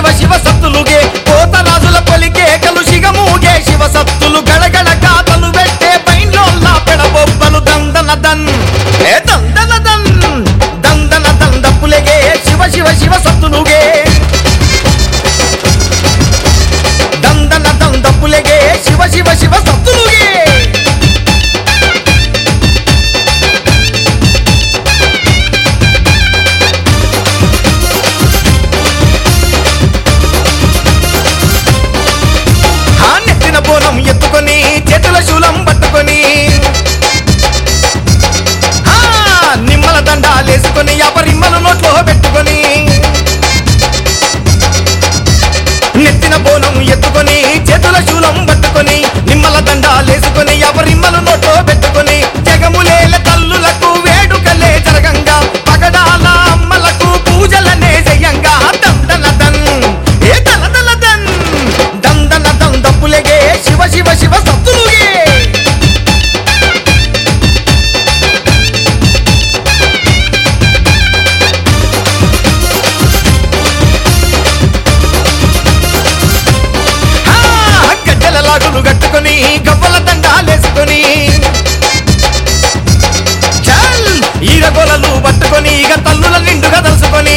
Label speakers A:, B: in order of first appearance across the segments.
A: శివ శివ సత్తులుగే కోతరాజుల పొలికే కలుషిగ మూగే శివ సత్తులు గడగడ కాతలు పెట్టే పైన్లోల్లా పెడబొబ్బలు దందన దన్ ఏ దందన దన్ దందన దన్ దప్పులగే శివ శివ శివ సత్తులుగే దందన దన్ దప్పులగే శివ శివ శివ సత్తులుగే ఆ నెత్తిన బోనం ఎత్తుకొని చేతుల శూలం పట్టుకొని ఆ నిమ్మల దండాలేసుకొని యాపరిమ్మలు నోట్లో పెట్టుకొని నెత్తిన బోనం ఎత్తుకొని చేతుల శూలం పట్టుకొని నిమ్మల దండాలేసుకొని యాపరిమ్మలు నోట్లో పెట్టుకొని జగములేల తల్లులకు వేడుకలే జరగంగా పగడాల అమ్మలకు పూజలనే జయంగా దందన దన్ ఏ దల దల దన్ దందన దన్ దప్పులగే శివ శివ శివ సత్తులుగే ఆ, గడ్డల లాగులు కట్టుకొని గవ్వల దండాలేసుకొని చల్ ఈరగోలలు పట్టుకొని ఇక తల్లుల నిండుగా తలుసుకొని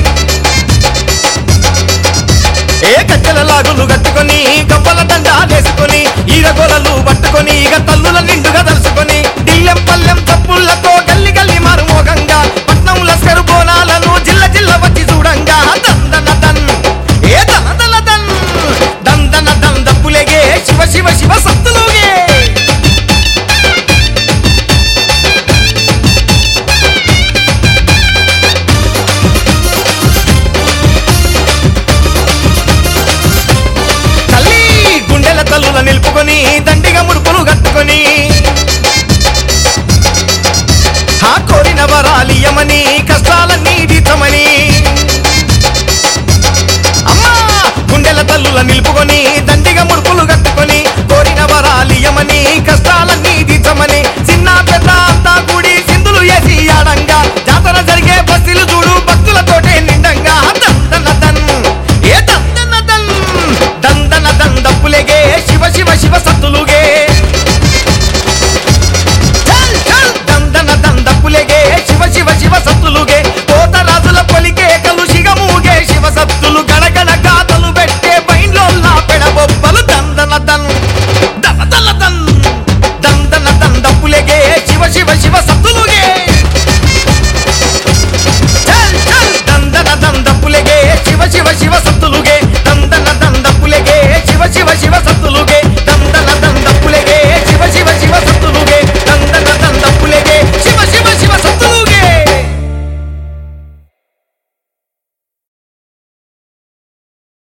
A: ఏ గడ్డల లాగులు కట్టుకొని గవ్వల దండాలేసుకొని ఈరగోలలు పట్టుకొని ఇక తల్లుల నిండుగా తలుసుకొని దిల్లెం పల్లెం తప్పులతో